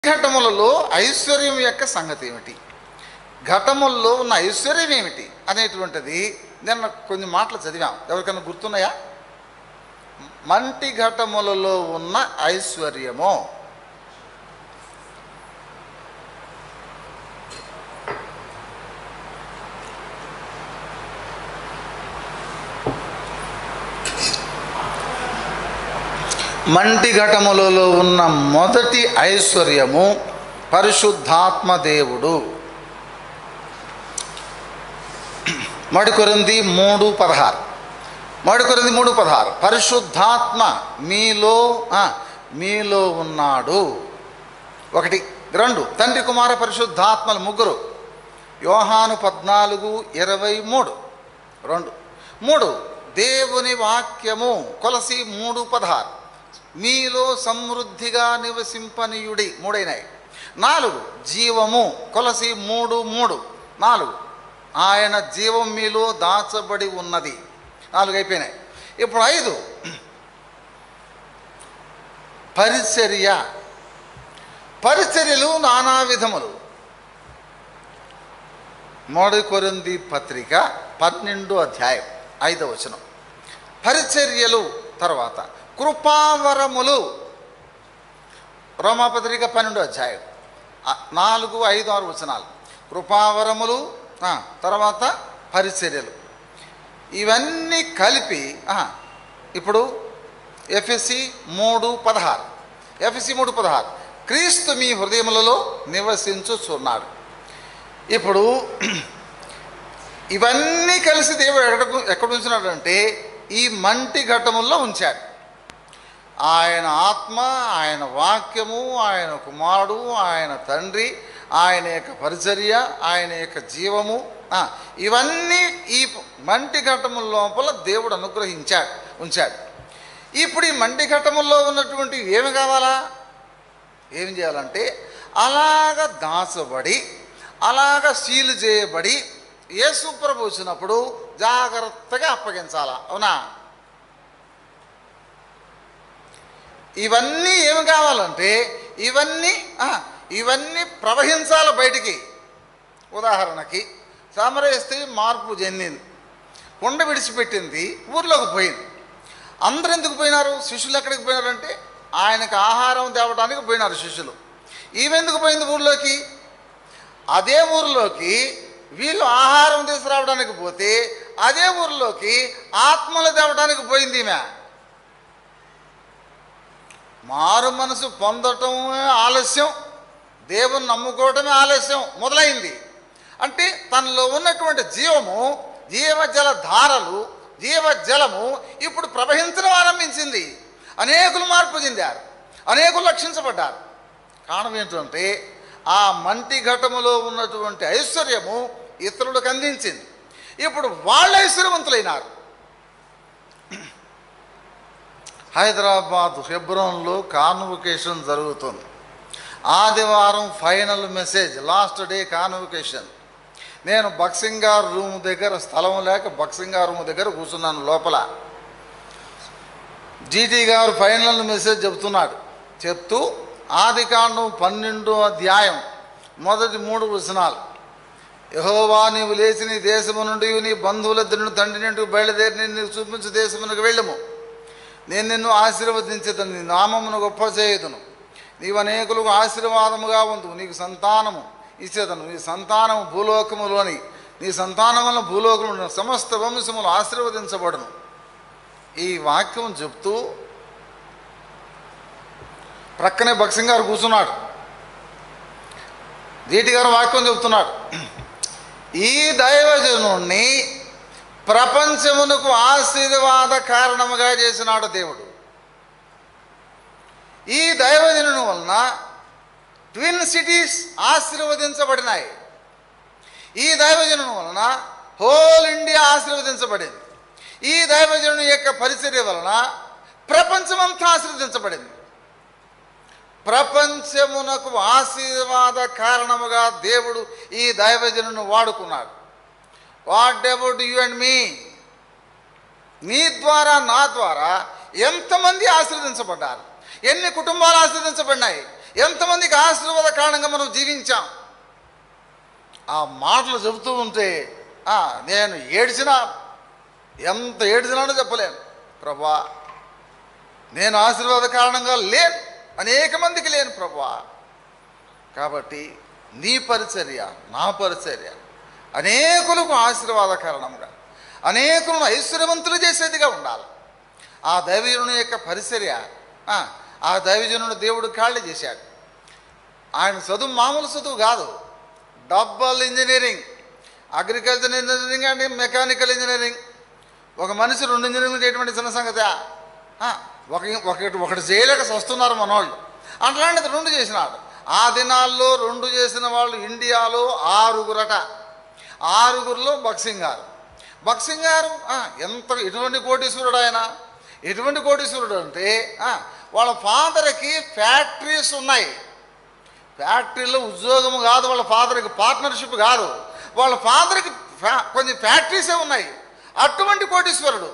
ఘటములలో ఐశ్వర్యం యొక్క సంగతి ఏమిటి ఘటముల్లో ఉన్న ఐశ్వర్యం ఏమిటి అనేటువంటిది నిన్న కొన్ని మాటలు చదివాం ఎవరికైనా గుర్తున్నాయా మంటి ఘటములలో ఉన్న ఐశ్వర్యము మంటి ఘటములలో ఉన్న మొదటి ఐశ్వర్యము పరిశుద్ధాత్మ దేవుడు మడికొరింది మూడు పదహారు మడికొరింది మూడు పదహారు పరిశుద్ధాత్మ మీలో ఆ, మీలో ఉన్నాడు ఒకటి రెండు తండ్రి కుమార పరిశుద్ధాత్మలు ముగ్గురు యోహాను పద్నాలుగు ఇరవై మూడు రెండు మూడు దేవుని వాక్యము కొలసి మూడు పదహారు మీలో సమృద్ధిగా నివసింపనీయుడి మూడైనాయి నాలుగు జీవము కొలసి మూడు మూడు నాలుగు ఆయన జీవం మీలో దాచబడి ఉన్నది నాలుగు అయిపోయినాయి ఇప్పుడు ఐదు పరిచర్య పరిచర్యలు నానా విధములు మోడి కొరింది పత్రిక పన్నెండు అధ్యాయం ఐదవ వచనం పరిచర్యలు తర్వాత కృపావరములు రోమాపత్రిక పన్నెండు అధ్యాయం ఆ, నాలుగు ఐదు ఆరు వచనాలు కృపావరములు ఆ, తర్వాత పరిచర్యలు ఇవన్నీ కలిపి ఆ, ఇప్పుడు ఎఫ్ఎస్సి మూడు పదహారు ఎఫ్ఎస్సి మూడు పదహారు క్రీస్తు మీ హృదయములలో నివసించుచున్నాడు ఇప్పుడు ఇవన్నీ కలిసి దేవుడు ఎక్కడ ఎక్కడ ఉంచినాడంటే ఈ మంటి ఘట్టముల్లో ఉంచాడు ఆయన ఆత్మ ఆయన వాక్యము ఆయన కుమారుడు ఆయన తండ్రి ఆయన యొక్క పరిచర్య ఆయన యొక్క జీవము ఆ, ఇవన్నీ ఈ మంటి ఘట్టముల లోపల దేవుడు అనుగ్రహించాడు ఉంచాడు ఇప్పుడు ఈ మంటి ఘట్టముల్లో ఉన్నటువంటి ఏమి కావాలా ఏం చేయాలంటే అలాగ దాచబడి అలాగ సీలు చేయబడి యేసు ప్రభు వచ్చినప్పుడు జాగ్రత్తగా అప్పగించాలా అవునా ఇవన్నీ ఏమి కావాలంటే ఇవన్నీ ఆ, ఇవన్నీ ప్రవహించాలి బయటికి ఉదాహరణకి సామరయ స్త్రీ మార్పు చెందింది కొండ విడిచిపెట్టింది ఊర్లోకి పోయింది అందరు ఎందుకు పోయినారు శిష్యులు ఎక్కడికి పోయినారంటే ఆయనకు ఆహారం తేవడానికి పోయినారు శిష్యులు ఈమెందుకు పోయింది ఊర్లోకి అదే ఊరిలోకి వీళ్ళు ఆహారం తీసుకురావడానికి పోతే అదే ఊరిలోకి ఆత్మలు తేవడానికి పోయింది ఈమె మారు మనసు పొందటమే ఆలస్యం దేవుని నమ్ముకోవటమే ఆలస్యం మొదలైంది అంటే తనలో ఉన్నటువంటి జీవము జీవజల ధారలు జీవజలము ఇప్పుడు ప్రవహించడం ఆరంభించింది అనేకులు మార్పు చెందారు అనేకులు రక్షించబడ్డారు కారణం ఏంటంటే ఆ మంటి ఘటములో ఉన్నటువంటి ఐశ్వర్యము ఇతరులకు అందించింది ఇప్పుడు వాళ్ళ ఐశ్వర్యవంతులైనారు హైదరాబాద్ హెబ్రోన్లో కాన్వకేషన్ జరుగుతుంది ఆదివారం final message last day convocation నేను బక్సింగార్ రూమ్ దగ్గర స్థలం లేక బక్సింగార్ రూమ్ దగ్గర కూర్చున్నాను లోపల జీటీ గారు ఫైనల్ మెసేజ్ చెబుతున్నాడు చెప్తూ ఆదికాండం పన్నెండో అధ్యాయం మొదటి మూడు వచనాలు యహోవా నీవు లేచి నీ దేశము నుండి నీ బంధువులిద్దరిని తండ్రి నుండి బయలుదేరి నేను నీకు చూపించు దేశమునకు వెళ్ళము నేను నిన్ను ఆశీర్వదించేదను నీ నామమును గొప్ప చేయుదును నీవు అనేకులకు ఆశీర్వాదముగా ఉండు నీకు సంతానము ఇచ్చేదను నీ సంతానము భూలోకములోని నీ సంతానం వలన భూలోకములు సమస్త వంశములు ఆశీర్వదించబడును ఈ వాక్యం చెప్తూ ప్రక్కనే భక్సింగ్ గారు కూర్చున్నాడు జీటి గారు వాక్యం చెప్తున్నాడు ఈ దైవజనుణ్ణి ప్రపంచమునకు ఆశీర్వాద కారణముగా చేసినాడు దేవుడు ఈ దైవజనుని వలన ట్విన్ సిటీస్ ఆశీర్వదించబడినాయి ఈ దైవజనుని వలన హోల్ ఇండియా ఆశీర్వదించబడింది ఈ దైవజనుని యొక్క పరిచర్య వలన ప్రపంచమంతా ఆశీర్వదించబడింది ప్రపంచమునకు ఆశీర్వాద కారణముగా దేవుడు ఈ దైవజనుని వాడుకున్నాడు what about you and me నీ ద్వారా నా ద్వారా ఎంతమంది ఆశీర్వదించబడ్డారు ఎన్ని కుటుంబాలు ఆశీర్వదించబడినాయి ఎంతమందికి ఆశీర్వాద కారణంగా మనం జీవించాం ఆ మాటలు చెబుతూ ఉంటే ఆ, నేను ఏడ్చినా ఎంత ఏడ్చినానో చెప్పలేను ప్రభా నేను ఆశీర్వాద కారణంగా లేను అనేక మందికి లేను ప్రభా కాబట్టి నీ పరిచర్య నా పరిచర్య అనేకులకు ఆశీర్వాద కారణంగా అనేకులను ఐశ్వర్యవంతులు చేసేదిగా ఉండాలి ఆ దైవజనుని యొక్క పరిచర్య ఆ, ఆ దైవజనుడు దేవుడు ఖాళీ చేశాడు ఆయన చదువు మామూలు చదువు కాదు double engineering agriculture engineering and mechanical engineering ఒక మనిషి రెండు ఇంజనీరింగ్ చేయటువంటి చిన్న సంగతి ఒక ఒకటి ఒకటి చేయలేక వస్తున్నారు మనోళ్ళు అట్లాంటిది రెండు చేసినాడు ఆ దినాల్లో రెండు చేసిన వాళ్ళు ఇండియాలో ఆరుగురట ఆరుగురిలో బక్సింగ్ గారు బక్సింగ్ గారు ఆ, ఎంత ఎటువంటి కోటీశ్వరుడు ఆయన ఎటువంటి కోటీశ్వరుడు అంటే ఆ, వాళ్ళ ఫాదర్కి ఫ్యాక్టరీస్ ఉన్నాయి ఫ్యాక్టరీలో ఉద్యోగం కాదు వాళ్ళ ఫాదర్కి పార్ట్నర్షిప్ కాదు వాళ్ళ ఫాదర్కి ఫ్యా కొన్ని ఫ్యాక్టరీసే ఉన్నాయి అటువంటి కోటీశ్వరుడు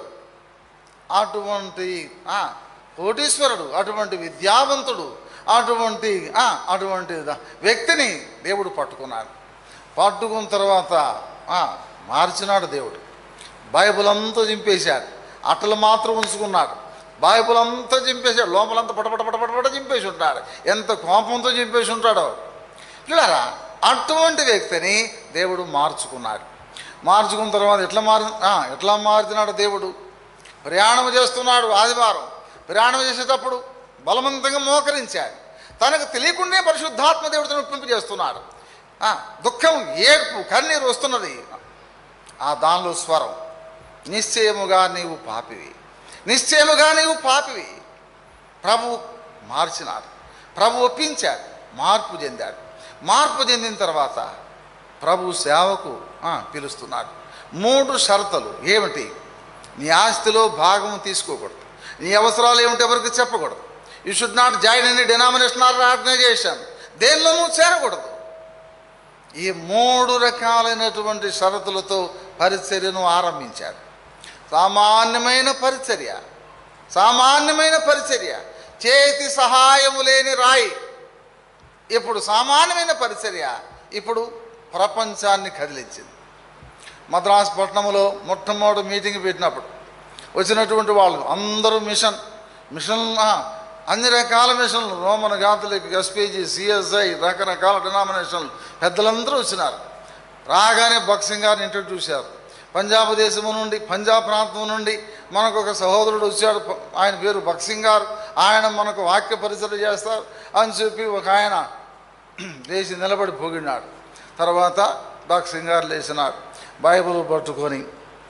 అటువంటి ఆ, కోటీశ్వరుడు అటువంటి విద్యావంతుడు అటువంటి ఆ, అటువంటి ద- వ్యక్తిని దేవుడు పట్టుకున్నాడు పట్టుకున్న తర్వాత ఆ, మార్చినాడు దేవుడు బైబిల్ అంతా చింపేశాడు అట్టలు మాత్రం ఉంచుకున్నాడు బైబిల్ అంతా చింపేశాడు లోపలంతా పటపట పటపట పట చింపేసి ఉంటాడు ఎంత కోపంతో చింపేసి ఉంటాడో చూడారా అటువంటి వ్యక్తిని దేవుడు మార్చుకున్నాడు మార్చుకున్న తర్వాత ఎట్లా మారి ఆ, ఎట్లా మారుతున్నాడు దేవుడు ప్రయాణం చేస్తున్నాడు ఆదివారం ప్రయాణం చేసేటప్పుడు బలవంతంగా మోకరించాడు తనకు తెలియకుండానే పరిశుద్ధాత్మ దేవుడు తను ఒప్పింపు చేస్తున్నాడు ఆ, దుఃఖం ఏడ్పు కన్నీరు వస్తున్నది ఆ దానిలో స్వరం నిశ్చయముగా నీవు పాపివి నిశ్చయముగా నీవు పాపివి ప్రభు మార్చినాడు ప్రభు ఒప్పించాడు మార్పు చెందాడు మార్పు చెందిన తర్వాత ప్రభు సేవకు ఆ, పిలుస్తున్నాడు మూడు షరతులు ఏమిటి నీ ఆస్తిలో భాగం తీసుకోకూడదు నీ అవసరాలు ఏమిటి ఎవరికి చెప్పకూడదు you should not join any denominational organisation దేనిలోనూ చేరకూడదు ఈ మూడు రకాలైనటువంటి షరతులతో పరిచర్యను ఆరంభించాడు సామాన్యమైన పరిచర్య సామాన్యమైన పరిచర్య చేతి సహాయము లేని రాయి ఇప్పుడు సామాన్యమైన పరిచర్య ఇప్పుడు ప్రపంచాన్ని కదిలించింది మద్రాసు పట్టణంలో మొట్టమొదటి మీటింగ్ పెట్టినప్పుడు వచ్చినటువంటి వాళ్ళు అందరూ మిషన్ మిషన్ ఆ, అన్ని రకాల మిషన్లు రోమన్ గాథలిక్ ఎస్పీజీ సిఎస్ఐ రకరకాల డినామినేషన్లు పెద్దలందరూ వచ్చినారు రాగానే బక్సింగ్ గారిని ఇంట్రడ్యూస్ చేశారు పంజాబ్ దేశము నుండి పంజాబ్ ప్రాంతం నుండి మనకు ఒక సహోదరుడు వచ్చాడు ప- ఆయన పేరు బక్సింగ్ గారు ఆయన మనకు వాక్య పరిచయం చేస్తారు అని చెప్పి ఒక ఆయన లేచి నిలబడి పోగినాడు తర్వాత బక్సింగ్ గారు లేచినాడు బైబిల్ పట్టుకొని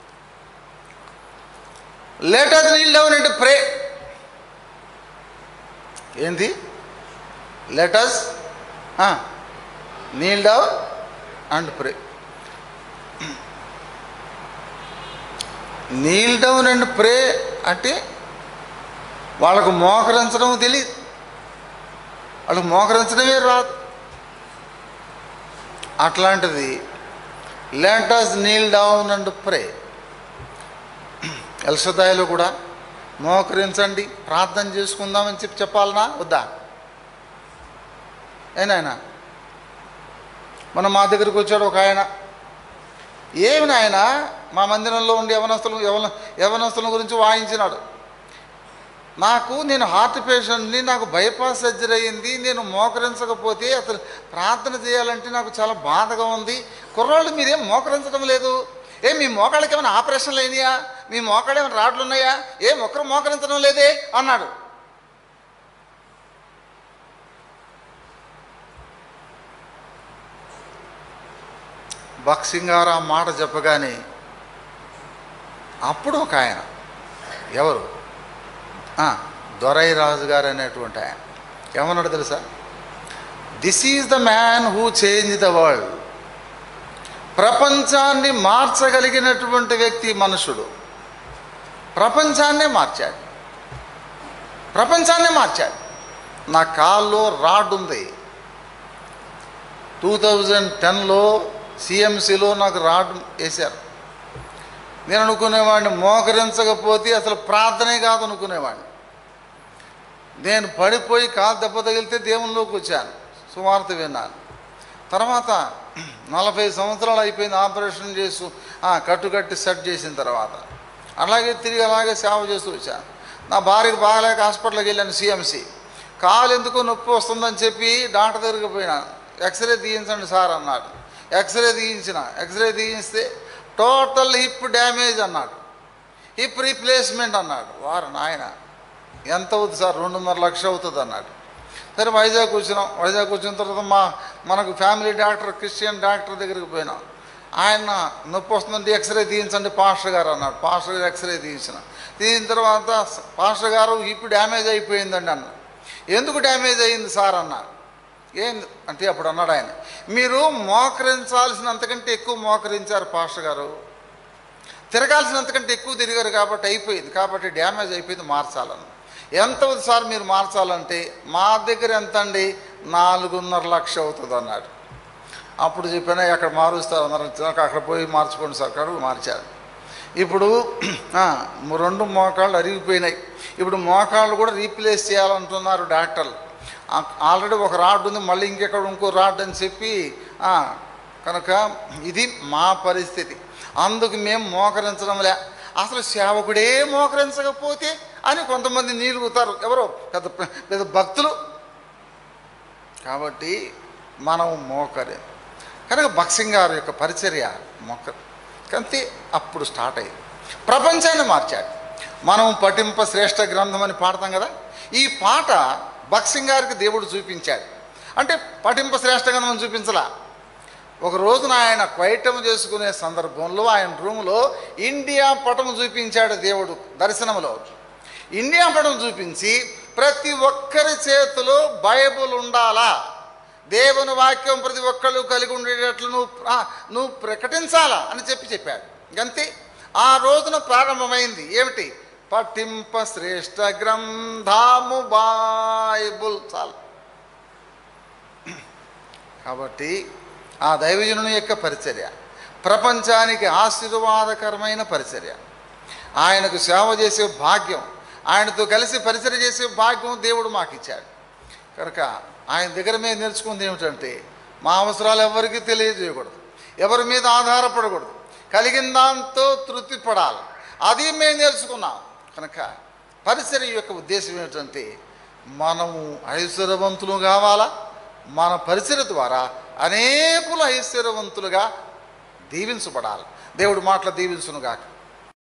లేటర్ నీల్ డౌన్ అంటే ప్రే ఏంది let's kneel down and pray kneel down and pray అంటే వాళ్ళకు మోకరించడం తెలియదు వాళ్ళకు మోకరించడమే రాదు అట్లాంటిది let's kneel down and pray ఎల్సదాయిలో కూడా మోకరించండి ప్రార్థన చేసుకుందామని చెప్పి చెప్పాలనా వద్దా ఏనాయన మన మా దగ్గరికి వచ్చాడు ఒక ఆయన ఏమి నాయన మా మందిరంలో ఉండి యవనస్తులు యవన యవనస్తుల గురించి వాయించినాడు నాకు నేను హార్ట్ పేషెంట్ని నాకు బైపాస్ సర్జరీ అయ్యింది నేను మోకరించకపోతే అసలు ప్రార్థన చేయాలంటే నాకు చాలా బాధగా ఉంది కుర్రాళ్ళు మీరేం మోకరించడం లేదు ఏ మీ మోకాళ్ళకి ఏమైనా ఆపరేషన్లు అయినాయా మీ మోకాళ్ళు ఏమైనా రాడ్లు ఉన్నాయా ఏం ఒక్కరు మోకరించడం లేదే అన్నాడు బక్సింగ్ గారు ఆ మాట చెప్పగానే అప్పుడు ఒక ఆయన ఎవరు ఆ, దొరై రాజు గారు అనేటువంటి ఆయన ఏమన్నాడు తెలుసా this is the man who change the world ప్రపంచాన్ని మార్చగలిగినటువంటి వ్యక్తి మనుషుడు ప్రపంచాన్నే మార్చాడు ప్రపంచాన్నే మార్చాడు నా కాల్లో రాడ్ ఉంది టూ థౌజండ్ టెన్లో సిఎంసిలో నాకు రాడ్ వేశారు నేను అనుకునేవాడిని మోకరించకపోతే అసలు ప్రార్థనే కాదు అనుకునేవాడిని నేను పడిపోయి కాలు దెబ్బ తగిలితే దేవునిలోకి వచ్చాను సువార్త విన్నాను తర్వాత నలభై సంవత్సరాలు అయిపోయింది ఆపరేషన్ చేసి ఆ, కట్టుకట్టి సెట్ చేసిన తర్వాత అలాగే తిరిగి అలాగే సేవ చేస్తూ వచ్చాను నా భార్యకు బాగలేక హాస్పిటల్కి వెళ్ళాను సిఎంసి కాలు ఎందుకో నొప్పి వస్తుందని చెప్పి డాక్టర్ దగ్గరికి పోయినాను ఎక్స్రే తీయించండి సార్ అన్నాడు ఎక్స్రే తీయించిన ఎక్స్రే తీయిస్తే టోటల్ హిప్ డ్యామేజ్ అన్నాడు హిప్ రీప్లేస్మెంట్ అన్నాడు వారు నాయన ఎంత అవుతుంది సార్ రెండున్నర లక్ష అవుతుంది అన్నాడు సరే వైజాగ్ వచ్చినాం వైజాగ్ వచ్చిన తర్వాత మా మనకు ఫ్యామిలీ డాక్టర్ క్రిస్టియన్ డాక్టర్ దగ్గరికి పోయినాం ఆయన నొప్పి వస్తుందంటే ఎక్స్రే తీయించండి పాస్టర్ గారు అన్నాడు పాస్టర్ గారు ఎక్స్రే తీయించిన తీసిన తర్వాత పాస్టర్ గారు హిప్ డ్యామేజ్ అయిపోయిందండి అన్న ఎందుకు డ్యామేజ్ అయింది సార్ అన్నారు ఏంది అంటే అప్పుడు అన్నాడు ఆయన మీరు మోకరించాల్సినంతకంటే ఎక్కువ మోకరించారు పాస్టర్ గారు తిరగాల్సినంతకంటే ఎక్కువ తిరిగారు కాబట్టి అయిపోయింది కాబట్టి డ్యామేజ్ అయిపోయింది మార్చాలని ఎంత అవుతుంది సార్ మీరు మార్చాలంటే మా దగ్గర ఎంత అండి నాలుగున్నర లక్ష అవుతుంది అన్నాడు అప్పుడు చెప్పినా ఎక్కడ మారుస్తారు అన్నారు నాకు అక్కడ పోయి మార్చుకోండి సార్ కాడు మార్చారు ఇప్పుడు ఆ, రెండు మోకాళ్ళు అరిగిపోయినాయి ఇప్పుడు మోకాళ్ళు కూడా రీప్లేస్ చేయాలంటున్నారు డాక్టర్లు ఆ- ఆల్రెడీ ఒక రాడ్ ఉంది మళ్ళీ ఇంకెక్కడ ఇంకో రాడ్ అని చెప్పి ఆ, కనుక ఇది మా పరిస్థితి అందుకు మేము మోకరించడంలే అసలు సేవకుడే మోకరించకపోతే అని కొంతమంది నీలుగుతారు ఎవరో పెద్ద పెద్ద భక్తులు కాబట్టి మనం మోకరే కనుక బక్సింగ్ గారి యొక్క పరిచర్య మొక్క కంతే అప్పుడు స్టార్ట్ అయ్యింది ప్రపంచాన్ని మార్చాడు మనం పఠింప శ్రేష్ఠ గ్రంథం అని పాడతాం కదా ఈ పాట బక్సింగ్ గారికి దేవుడు చూపించాడు అంటే పఠింప శ్రేష్ఠ గ్రంథం అని చూపించలా ఒక రోజున ఆయన క్వైటం చేసుకునే సందర్భంలో ఆయన రూములో ఇండియా పటం చూపించాడు దేవుడు దర్శనంలో ఇండియా పటం చూపించి ప్రతి ఒక్కరి చేతిలో బైబుల్ ఉండాలా దేవుని వాక్యం ప్రతి ఒక్కళ్ళు కలిగి ఉండేటట్లు నువ్వు ఆ, నువ్వు ప్రకటించాలా అని చెప్పి చెప్పాడు అంతే ఆ రోజున ప్రారంభమైంది ఏమిటి పఠింప శ్రేష్ఠ గ్రంథాము బైబుల్ చాలు కాబట్టి ఆ దైవజనుని యొక్క పరిచర్య ప్రపంచానికి ఆశీర్వాదకరమైన పరిచర్య ఆయనకు సేవ చేసే భాగ్యం ఆయనతో కలిసి పరిచర్య చేసే భాగ్యం దేవుడు మాకు ఇచ్చాడు కనుక ఆయన దగ్గర మేము నేర్చుకుంది ఏమిటంటే మా అవసరాలు ఎవరికి తెలియజేయకూడదు ఎవరి మీద ఆధారపడకూడదు కలిగిన దాంతో తృప్తి పడాలి అది మేము నేర్చుకున్నాం కనుక పరిచర్య యొక్క ఉద్దేశం ఏమిటంటే మనము ఐశ్వర్యవంతులు కావాలా మన పరిచర్య ద్వారా అనేకులు ఐశ్వర్యవంతులుగా దీవించబడాలి దేవుడు మాటలు దీవించునుగాక